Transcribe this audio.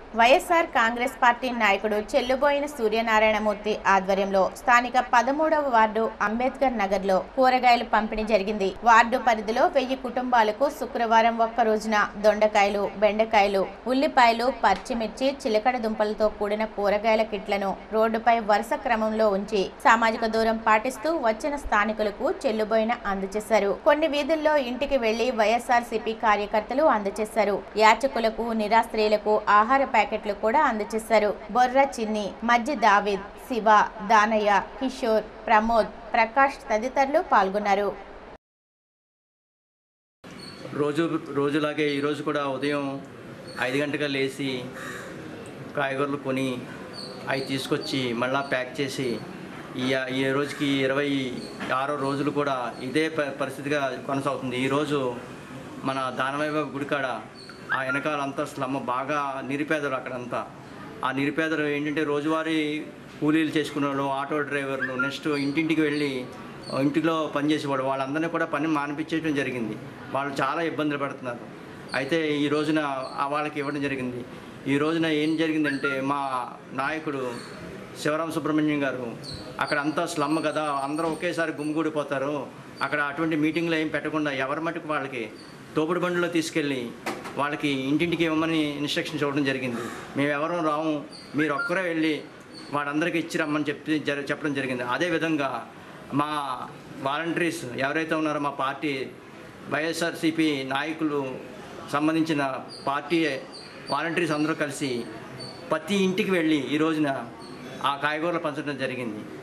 YSR Congress party నాయకుడు చెల్లుబోయిన సూర్యనారాయణమూర్తి ఆధ్వర్యంలో స్థానిక పదమూడవ వార్డు అంబేద్కర్ నగర్ లో కూరగాయలు పంపిణీ జరిగింది వార్డు పరిధిలో వెయ్యి కుటుంబాలకు శుక్రవారం ఒక్క రోజున దొండకాయలు బెండకాయలు ఉల్లిపాయలు పచ్చిమిర్చి చిలకడ దుంపలతో కూడిన కూరగాయల కిట్లను రోడ్డుపై వరుస క్రమంలో ఉంచి సామాజిక దూరం పాటిస్తూ వచ్చిన స్థానికులకు చెల్లుబోయిన అందజేశారు కొన్ని వీధుల్లో ఇంటికి వెళ్లి వైఎస్ఆర్ సిపి కార్యకర్తలు అందజేశారు యాచకులకు నిరాశ్రయులకు ఆహార ప్యాకెట్లు కూడా అందజేశారు బొర్ర చిన్ని మజ్జి దావిద్ శివ దానయ్య కిషోర్ ప్రమోద్ ప్రకాష్ తదితరులు పాల్గొన్నారు రోజు రోజులాగే ఈరోజు కూడా ఉదయం ఐదు గంటగా లేచి కాయగూరలు కొని అవి తీసుకొచ్చి మళ్ళా ప్యాక్ చేసి ఈ ఈ రోజుకి ఇరవై ఆరో రోజులు కూడా ఇదే ప- పరిస్థితిగా కొనసాగుతుంది ఈరోజు మన దానవైవ గుడికాడ ఆ వెనకాలంతా స్లమ్ బాగా నిరుపేదలు అక్కడంతా ఆ నిరుపేదలు ఏంటంటే రోజువారీ కూలీలు చేసుకునే వాళ్ళు ఆటో డ్రైవర్లు నెక్స్ట్ ఇంటింటికి వెళ్ళి ఇంటిలో పనిచేసేవాడు వాళ్ళందరినీ కూడా పని మానిపించేయడం జరిగింది వాళ్ళు చాలా ఇబ్బందులు పడుతున్నారు అయితే ఈ రోజున ఆ వాళ్ళకి ఇవ్వడం జరిగింది ఈ రోజున ఏం జరిగిందంటే మా నాయకుడు శివరామ సుబ్రహ్మణ్యం గారు అక్కడ అంతా స్లమ్ కదా అందరూ ఒకేసారి గుమిగూడిపోతారు అక్కడ అటువంటి మీటింగ్లు ఏం పెట్టకుండా ఎవరి మటుకు వాళ్ళకి తోపుడు బండిలో తీసుకెళ్ళి వాళ్ళకి ఇంటింటికి ఇవ్వమని ఇన్స్ట్రక్షన్స్ ఇవ్వడం జరిగింది మేము ఎవరూ రాము మీరు ఒక్కరే వెళ్ళి వాళ్ళందరికీ ఇచ్చి రమ్మని చెప్పి జర చెప్పడం జరిగింది అదేవిధంగా మా వాలంటీర్స్ ఎవరైతే ఉన్నారో మా పార్టీ వైఎస్ఆర్సీపీ నాయకులు సంబంధించిన పార్టీ వాలంటీర్స్ అందరూ కలిసి ప్రతి ఇంటికి వెళ్ళి ఈ రోజున ఆ కాయగూరలు పంచడం జరిగింది